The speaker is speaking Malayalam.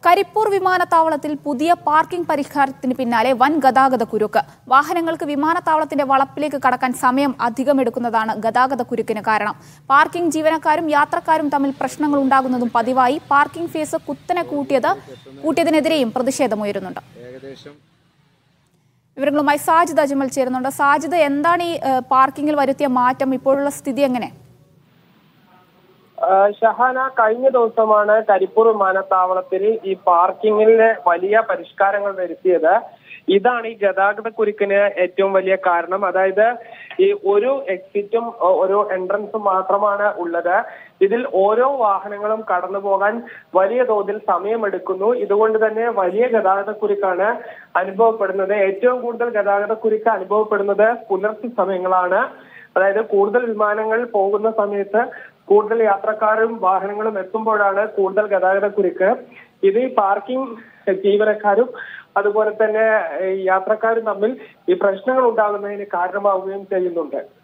കരിപ്പൂർ വിമാനത്താവളത്തിൽ പുതിയ പാർക്കിംഗ് പരിഹാരത്തിന് പിന്നാലെ വൻ ഗതാഗത കുരുക്ക് വാഹനങ്ങൾക്ക് വിമാനത്താവളത്തിന്റെ വളപ്പിലേക്ക് കടക്കാൻ സമയം അധികമെടുക്കുന്നതാണ് ഗതാഗത കുരുക്കിന് കാരണം പാർക്കിംഗ് ജീവനക്കാരും യാത്രക്കാരും തമ്മിൽ പ്രശ്നങ്ങൾ ഉണ്ടാകുന്നതും പതിവായി പാർക്കിംഗ് ഫീസ് കുത്തനെ കൂട്ടിയത് കൂട്ടിയതിനെതിരെയും പ്രതിഷേധമുയരുന്നുണ്ട് വിവരങ്ങളുമായി സാജിദ് അജ്മൽ ചേരുന്നുണ്ട് സാജിദ് എന്താണ് ഈ ഏഹ്, പാർക്കിങ്ങിൽ വരുത്തിയ മാറ്റം ഇപ്പോഴുള്ള സ്ഥിതി എങ്ങനെ ആ, ഷഹാന കഴിഞ്ഞ ദിവസമാണ് കരിപ്പൂർ വിമാനത്താവളത്തിൽ ഈ പാർക്കിങ്ങിലെ വലിയ പരിഷ്കാരങ്ങൾ വരുത്തിയത് ഇതാണ് ഈ ഗതാഗത കുരുക്കിന് ഏറ്റവും വലിയ കാരണം അതായത് ഈ ഒരു എക്സിറ്റും ഒ- ഒരു എൻട്രൻസും മാത്രമാണ് ഉള്ളത് ഇതിൽ ഓരോ വാഹനങ്ങളും കടന്നു പോകാൻ വലിയ തോതിൽ സമയമെടുക്കുന്നു ഇതുകൊണ്ട് തന്നെ വലിയ ഗതാഗത കുരുക്കാണ് അനുഭവപ്പെടുന്നത് ഏറ്റവും കൂടുതൽ ഗതാഗത കുരുക്ക് അനുഭവപ്പെടുന്നത് പുലർച്ചെ സമയങ്ങളാണ് അതായത് കൂടുതൽ വിമാനങ്ങൾ പോകുന്ന സമയത്ത് കൂടുതൽ യാത്രക്കാരും വാഹനങ്ങളും എത്തുമ്പോഴാണ് കൂടുതൽ ഗതാഗത കുരുക്ക് ഇത് ഈ പാർക്കിംഗ് ജീവനക്കാരും അതുപോലെ തന്നെ ഈ യാത്രക്കാരും തമ്മിൽ ഈ പ്രശ്നങ്ങൾ ഉണ്ടാകുന്നതിന് കാരണമാവുകയും ചെയ്യുന്നുണ്ട്